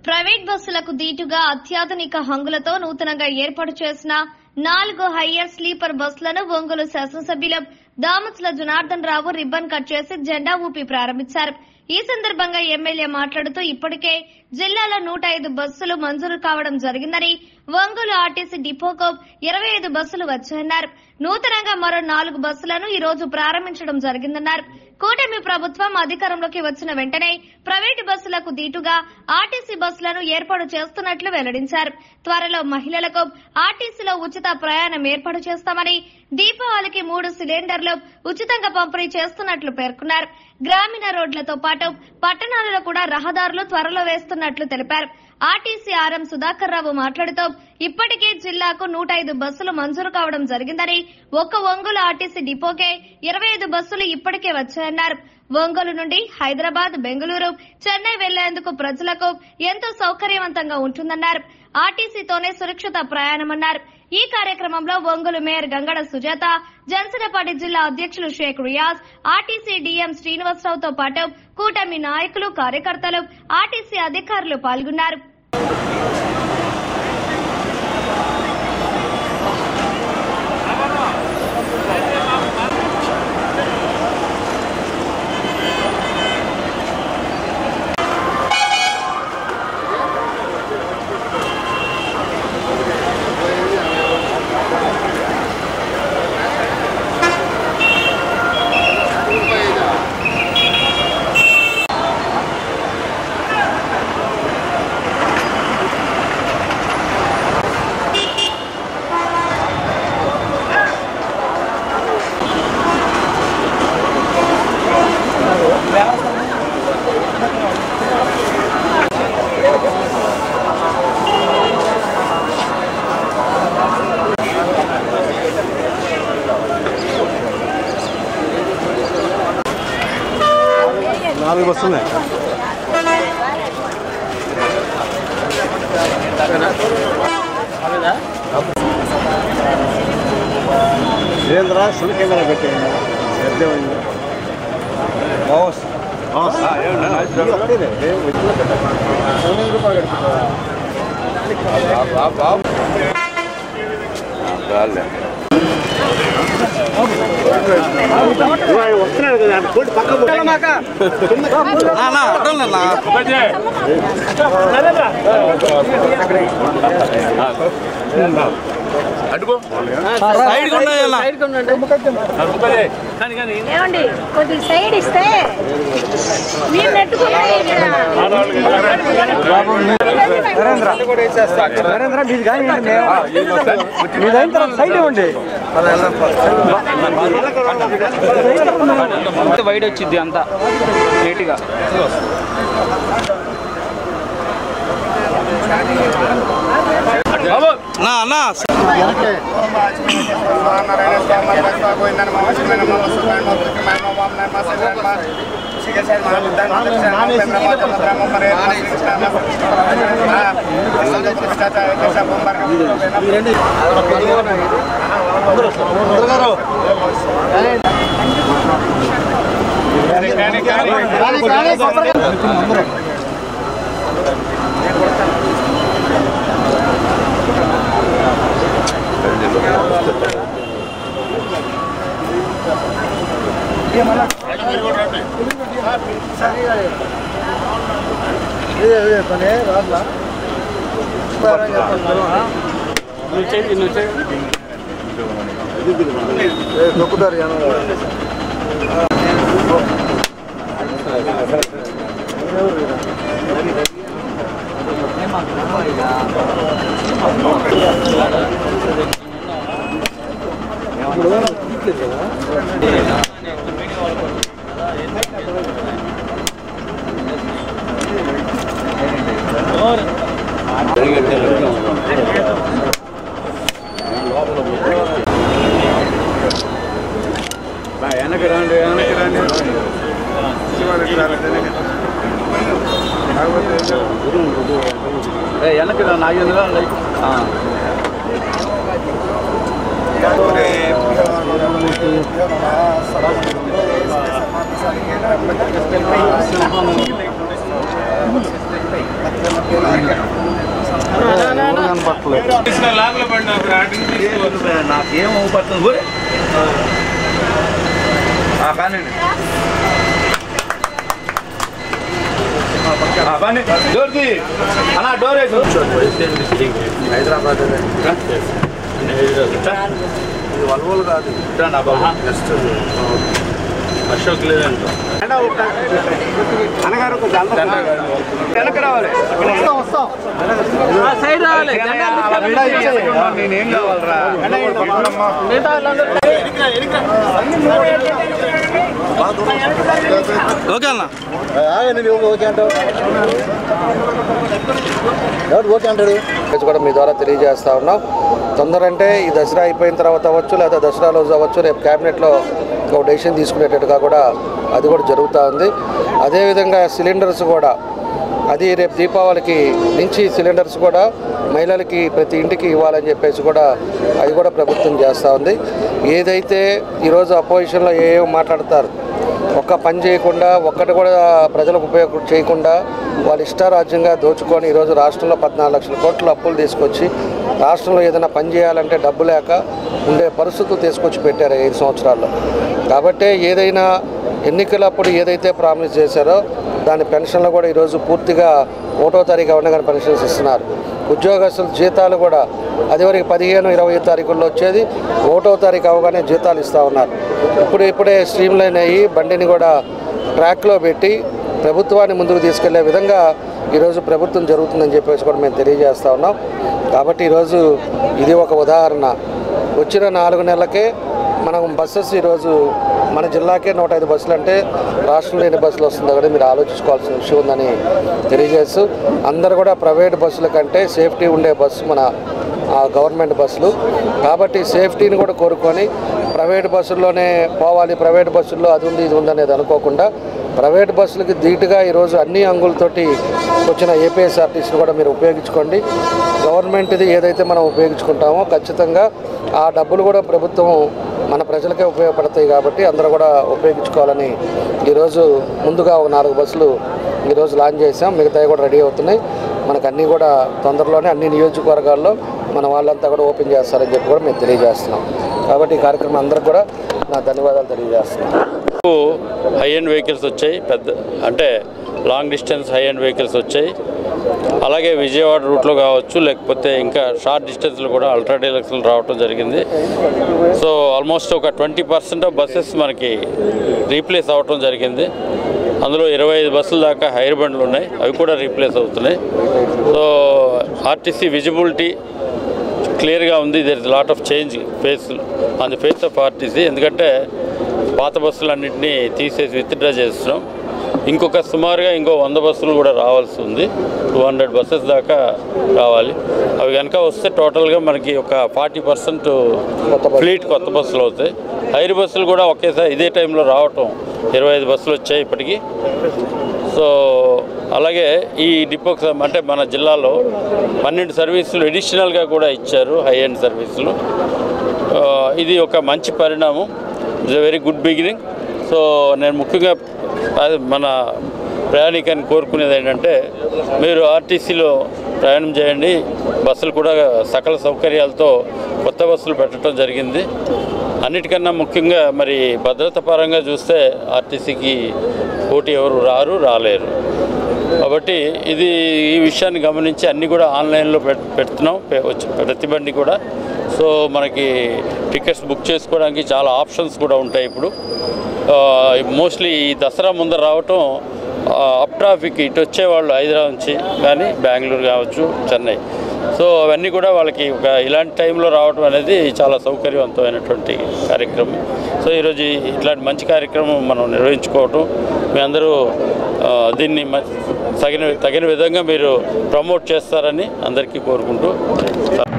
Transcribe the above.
private బస్సులకు దీటుగా అత్యాధునిక హంగులతో నూతనంగా ఏర్పాటు చేసిన నాలుగు హయ్యర్ స్లీపర్ బస్సులను ఒంగోలు శాసనసభ్యులు దామత్ల జనార్దన్ రావు రిబ్బన్ కట్ చేసి జెండా ఊపి ప్రారంభించారు ఈ సందర్భంగా ఎమ్మెల్యే మాట్లాడుతూ ఇప్పటికే జిల్లాలో నూట ఐదు బస్సులు మంజూరు కావడం జరిగిందని ఒంగోలు ఆర్టీసీ డిపోకు ఇరవై ఐదు బస్సులు వచ్చాయన్నారు నూతనంగా మరో నాలుగు బస్సులను ఈ రోజు ప్రారంభించడం జరిగిందన్నారు కూటమి ప్రభుత్వం అధికారంలోకి వచ్చిన వెంటనే ప్రైవేటు బస్సులకు దీటుగా ఆర్టీసీ బస్సులను ఏర్పాటు చేస్తున్నట్లు వెల్లడించారు త్వరలో మహిళలకు ఆర్టీసీలో ఉచిత ప్రయాణం ఏర్పాటు చేస్తామని దీపావళికి మూడు సిలిండర్లు ఉచితంగా పంపిణీ చేస్తున్నట్లు పేర్కొన్నారు గ్రామీణ రోడ్లతో పాటు పట్టణాలలో కూడా రహదారులు త్వరలో వేస్తున్నట్లు తెలిపారు ఆర్టీసీ ఆర్ఎం సుధాకర్ రావు మాట్లాడుతూ ఇప్పటికే జిల్లాకు నూట ఐదు బస్సులు మంజూరు కావడం జరిగిందని ఒక్క ఒంగోలు ఆర్టీసీ డిపోకే ఇరవై ఐదు బస్సులు ఇప్పటికే వచ్చాయన్నారు ఒంగోలు నుండి హైదరాబాద్ బెంగళూరు చెన్నై వెళ్లేందుకు ప్రజలకు ఎంతో సౌకర్యవంతంగా ఉంటుందన్నారు ఆర్టీసీతోనే సురక్షిత ప్రయాణమన్నారు ఈ కార్యక్రమంలో ఒంగోలు మేయర్ గంగడ సుజాత జనసేనపార్టీ జిల్లా అధ్యక్షులు షేక్ రియాజ్ ఆర్టీసీ డీఎం శ్రీనివాసరావుతో పాటు కూటమి నాయకులు కార్యకర్తలు ఆర్టీసీ అధికారులు పాల్గొన్నారు నాలుగు బస్సులు ఉన్నాయి ఏంద్రా సులు కెమెరా పెట్టేయండి అర్థమైంది బాస్ బాస్ వస్తున్నాడు కదా కోటి పక్క ఏమండి కొద్దిగా సైడ్ ఇస్తే మీరు నెట్టుకున్నాయి నరేంద్ర మీది కానీ మీది అయిన తర్వాత సైడ్ ఇవ్వండి అంత వైడ్ వచ్చింది అంతా నీట్గా నా అన్నా నొక్కుతారు వెనక్కి రండి వెనక్కి రండి శివానికి రాలండి వెనక్కి రా నాగేంద్ర ఆ నాకేం అవుపడుతుంది కానీ కానీ డోర్ తీ అన్నా డోర్ వేసు హైదరాబాద్ వల్వోలు కాదు అశోక్ లేదంట అనగారు వెనక రావాలి సైడ్ రావాలి నేనేం కావాలరా ఓకే అన్న ఇది కూడా మీ ద్వారా తెలియజేస్తా ఉన్నాం తొందర అంటే ఈ దసరా అయిపోయిన తర్వాత అవ్వచ్చు లేదా దసరా రోజు అవ్వచ్చు రేపు క్యాబినెట్లో ఒక డెసిషన్ తీసుకునేటట్టుగా కూడా అది కూడా జరుగుతూ ఉంది అదేవిధంగా సిలిండర్స్ కూడా అది రేపు దీపావళికి నుంచి సిలిండర్స్ కూడా మహిళలకి ప్రతి ఇంటికి ఇవ్వాలని చెప్పేసి కూడా అది కూడా ప్రభుత్వం చేస్తూ ఉంది ఏదైతే ఈరోజు అపోజిషన్లో ఏ మాట్లాడతారు ఒక్క పని చేయకుండా ఒక్కటి కూడా ప్రజలకు ఉపయోగం చేయకుండా వాళ్ళ ఇష్టారాజ్యంగా దోచుకొని ఈరోజు రాష్ట్రంలో పద్నాలుగు లక్షల కోట్ల అప్పులు తీసుకొచ్చి రాష్ట్రంలో ఏదైనా పని చేయాలంటే డబ్బు లేక ఉండే పరిస్థితులు తీసుకొచ్చి పెట్టారు ఈ ఐదు సంవత్సరాల్లో కాబట్టి ఏదైనా ఎన్నికలప్పుడు ఏదైతే ప్రామిస్ చేశారో దాని పెన్షన్లు కూడా ఈరోజు పూర్తిగా ఒకటో తారీఖు అవనగానే పెన్షన్స్ ఇస్తున్నారు ఉద్యోగస్తుల జీతాలు కూడా అదివరకు పదిహేను ఇరవై తారీఖుల్లో వచ్చేది ఒకటో తారీఖు అవగానే జీతాలు ఇస్తూ ఉన్నారు ఇప్పుడు ఇప్పుడే స్ట్రీమ్ లైన్ అయ్యి బండిని కూడా ట్రాక్లో పెట్టి ప్రభుత్వాన్ని ముందుకు తీసుకెళ్లే విధంగా ఈరోజు ప్రభుత్వం జరుగుతుందని చెప్పేసి కూడా మేము తెలియజేస్తా ఉన్నాం కాబట్టి ఈరోజు ఇది ఒక ఉదాహరణ వచ్చిన నాలుగు నెలలకే మనం బస్సెస్ ఈరోజు మన జిల్లాకే నూట ఐదు బస్సులు అంటే రాష్ట్రంలో ఎన్ని బస్సులు వస్తుందో కూడా మీరు ఆలోచించుకోవాల్సిన విషయం ఉందని తెలియజేస్తూ అందరూ కూడా ప్రైవేట్ బస్సుల కంటే సేఫ్టీ ఉండే బస్సు మన ఆ, గవర్నమెంట్ బస్సులు కాబట్టి సేఫ్టీని కూడా కోరుకొని ప్రైవేట్ బస్సుల్లోనే పోవాలి ప్రైవేట్ బస్సుల్లో అది ఉంది ఇది ఉంది అనేది అనుకోకుండా ప్రైవేట్ బస్సులకి ధీటుగా ఈరోజు అన్ని అంగులతోటి వచ్చిన ఏపీఎస్ఆర్టీసీని కూడా మీరు ఉపయోగించుకోండి గవర్నమెంట్ది ఏదైతే మనం ఉపయోగించుకుంటామో ఖచ్చితంగా ఆ డబ్బులు కూడా ప్రభుత్వం మన ప్రజలకే ఉపయోగపడతాయి కాబట్టి అందరూ కూడా ఉపయోగించుకోవాలని ఈరోజు ముందుగా ఒక నాలుగు బస్సులు ఈరోజు లాంచ్ చేసాం మిగతావి కూడా రెడీ అవుతున్నాయి మనకు అన్నీ కూడా తొందరలోనే అన్ని నియోజకవర్గాల్లో మన వాళ్ళంతా కూడా ఓపెన్ చేస్తారని చెప్పి కూడా మేము తెలియజేస్తున్నాం కాబట్టి ఈ కార్యక్రమం అందరికి కూడా నా ధన్యవాదాలు తెలియజేస్తున్నాను హై అండ్ వెహికల్స్ వచ్చాయి పెద్ద అంటే long distance high end vehicles వచ్చాయి అలాగే విజయవాడ రూట్లో కావచ్చు లేకపోతే ఇంకా షార్ట్ డిస్టెన్స్లో కూడా అల్ట్రా డీలక్స్లు రావటం జరిగింది సో ఆల్మోస్ట్ ఒక ట్వంటీ పర్సెంట్ ఆఫ్ బస్సెస్ మనకి రీప్లేస్ అవ్వటం జరిగింది అందులో ఇరవై ఐదు బస్సుల దాకా హైర్ బండ్లు ఉన్నాయి అవి కూడా రీప్లేస్ అవుతున్నాయి సో ఆర్టీసీ విజిబిలిటీ క్లియర్గా ఉంది there is lot of change face on the face of RTC ఎందుకంటే పాత బస్సులన్నింటినీ తీసేసి విత్డ్రా చేస్తున్నాం ఇంకొక సుమారుగా ఇంకో వంద బస్సులు కూడా రావాల్సి ఉంది టూ హండ్రెడ్ బస్సెస్ దాకా రావాలి అవి కనుక వస్తే టోటల్గా మనకి ఒక ఫార్టీ పర్సెంట్ ఫ్లీట్ కొత్త బస్సులు అవుతాయి హైర్ బస్సులు కూడా ఒకేసారి ఇదే టైంలో రావటం ఇరవై ఐదు బస్సులు వచ్చాయి ఇప్పటికీ సో అలాగే ఈ డిపోకి సం- అంటే మన జిల్లాలో పన్నెండు సర్వీసులు ఎడిషనల్గా కూడా ఇచ్చారు హై ఎండ్ సర్వీసులు ఆ, ఇది ఒక మంచి పరిణామం it's very good beginning so నేను ముఖ్యంగా అది మన ప్రయాణికాన్ని కోరుకునేది ఏంటంటే మీరు ఆర్టీసీలో ప్రయాణం చేయండి బస్సులు కూడా సకల సౌకర్యాలతో కొత్త బస్సులు పెట్టడం జరిగింది అన్నిటికన్నా ముఖ్యంగా మరి భద్రత పరంగా చూస్తే ఆర్టీసీకి పోటీ ఎవరు రారు రాలేరు కాబట్టి ఇది ఈ విషయాన్ని గమనించి అన్నీ కూడా ఆన్లైన్లో పెట్ పెడుతున్నాం పె- వచ్చి- ప్రతి బండి కూడా సో మనకి టికెట్స్ బుక్ చేసుకోవడానికి చాలా ఆప్షన్స్ కూడా ఉంటాయి ఇప్పుడు మోస్ట్లీ ఈ దసరా ముందర రావటం అప్ ట్రాఫిక్ ఇటు వచ్చేవాళ్ళు హైదరాబాద్ నుంచి కానీ బెంగళూరు కావచ్చు చెన్నై సో అవన్నీ కూడా వాళ్ళకి ఒక ఇలాంటి టైంలో రావడం అనేది చాలా సౌకర్యవంతమైనటువంటి కార్యక్రమం సో ఈరోజు ఈ- ఇట్లాంటి మంచి కార్యక్రమం మనం నిర్వహించుకోవటం మీ అందరూ ఆ, దీన్ని మ- తగిన తగిన విధంగా మీరు ప్రమోట్ చేస్తారని అందరికీ కోరుకుంటూ